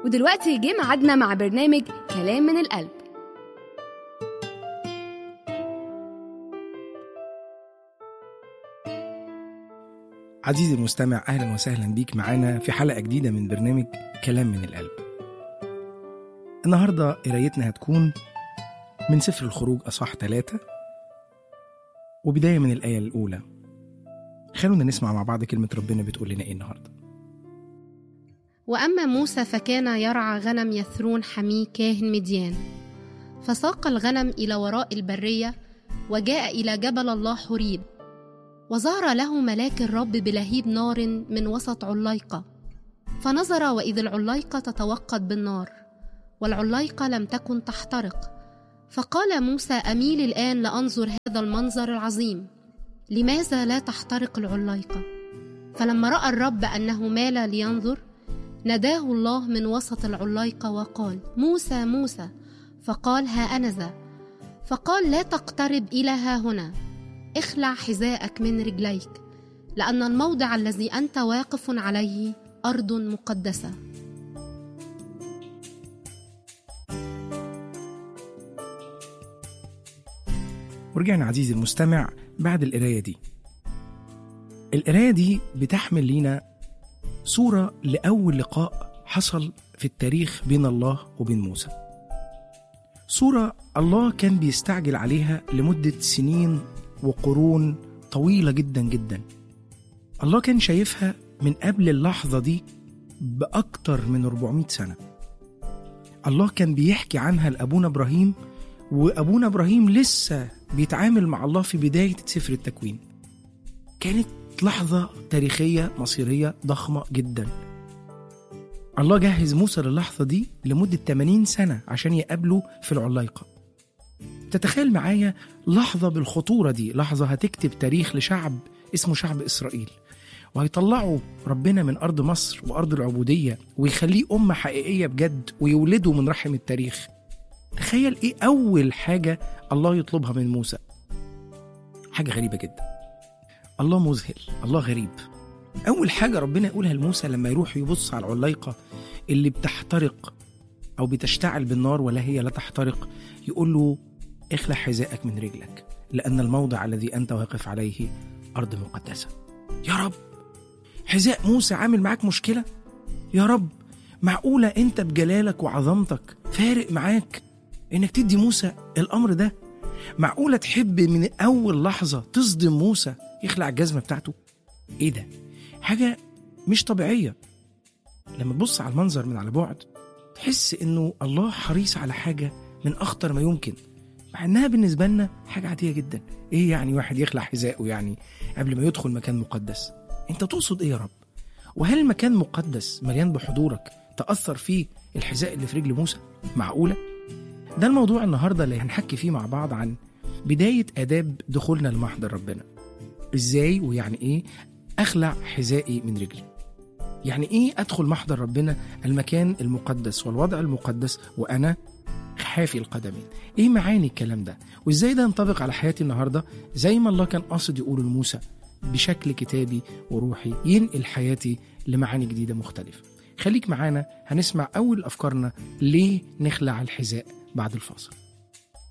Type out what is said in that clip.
ودلوقتي جه ميعادنا مع برنامج كلام من القلب عزيزي المستمع أهلا وسهلا بيك معانا في حلقة جديدة من برنامج كلام من القلب النهاردة قرايتنا هتكون من سفر الخروج أصح ثلاثة وبداية من الآية الأولى خلونا نسمع مع بعض كلمة ربنا بتقول لنا إيه النهاردة وأما موسى فكان يرعى غنم يثرون حميه كاهن مديان فساق الغنم إلى وراء البرية وجاء إلى جبل الله حريب وظهر له ملاك الرب بلهيب نار من وسط عليقة فنظر وإذ العليقة تتوقد بالنار والعليقة لم تكن تحترق فقال موسى أميل الآن لأنظر هذا المنظر العظيم لماذا لا تحترق العليقة فلما رأى الرب أنه مال لينظر ناداه الله من وسط العليقة وقال موسى موسى فقال ها أنا ذا فقال لا تقترب إلى ها هنا اخلع حذاءك من رجليك لأن الموضع الذي أنت واقف عليه أرض مقدسة ورجعنا عزيزي المستمع بعد القراية دي القراية دي بتحمل لينا صورة لأول لقاء حصل في التاريخ بين الله وبين موسى صورة الله كان بيستعجل عليها لمدة سنين وقرون طويلة جدا جدا الله كان شايفها من قبل اللحظة دي بأكتر من 400 سنة الله كان بيحكي عنها لأبونا إبراهيم وأبونا إبراهيم لسه بيتعامل مع الله في بداية سفر التكوين كانت لحظة تاريخية مصيرية ضخمة جدا الله جهز موسى للحظة دي لمدة 80 سنة عشان يقابله في العلايقة تتخيل معايا لحظة بالخطورة دي لحظة هتكتب تاريخ لشعب اسمه شعب إسرائيل وهيطلعوا ربنا من أرض مصر وأرض العبودية ويخليه أمة حقيقية بجد ويولده من رحم التاريخ تخيل إيه أول حاجة الله يطلبها من موسى حاجة غريبة جدا الله مذهل الله غريب أول حاجة ربنا يقولها لموسى لما يروح يبص على العلايقة اللي بتحترق أو بتشتعل بالنار ولا هي لا تحترق يقول له اخلع حذاءك من رجلك لأن الموضع الذي أنت واقف عليه أرض مقدسة يا رب حذاء موسى عامل معاك مشكلة يا رب معقولة أنت بجلالك وعظمتك فارق معاك إنك تدي موسى الأمر ده معقولة تحب من أول لحظة تصدم موسى يخلع الجزمة بتاعته إيه ده حاجة مش طبيعية لما تبص على المنظر من على بعد تحس إنه الله حريص على حاجة من أخطر ما يمكن مع إنها بالنسبة لنا حاجة عادية جدا إيه يعني واحد يخلع حذائه يعني قبل ما يدخل مكان مقدس أنت تقصد إيه يا رب وهل مكان مقدس مليان بحضورك تأثر فيه الحذاء اللي في رجل موسى معقولة ده الموضوع النهاردة اللي هنحكي فيه مع بعض عن بداية آداب دخولنا لمحضر ربنا إزاي ويعني إيه أخلع حذائي من رجلي يعني إيه أدخل محضر ربنا المكان المقدس والوضع المقدس وأنا حافي القدمين إيه معاني الكلام ده وإزاي ده ينطبق على حياتي النهاردة زي ما الله كان قاصد يقوله لموسى بشكل كتابي وروحي ينقل حياتي لمعاني جديدة مختلفة خليك معانا هنسمع أول أفكارنا ليه نخلع الحذاء بعد الفاصل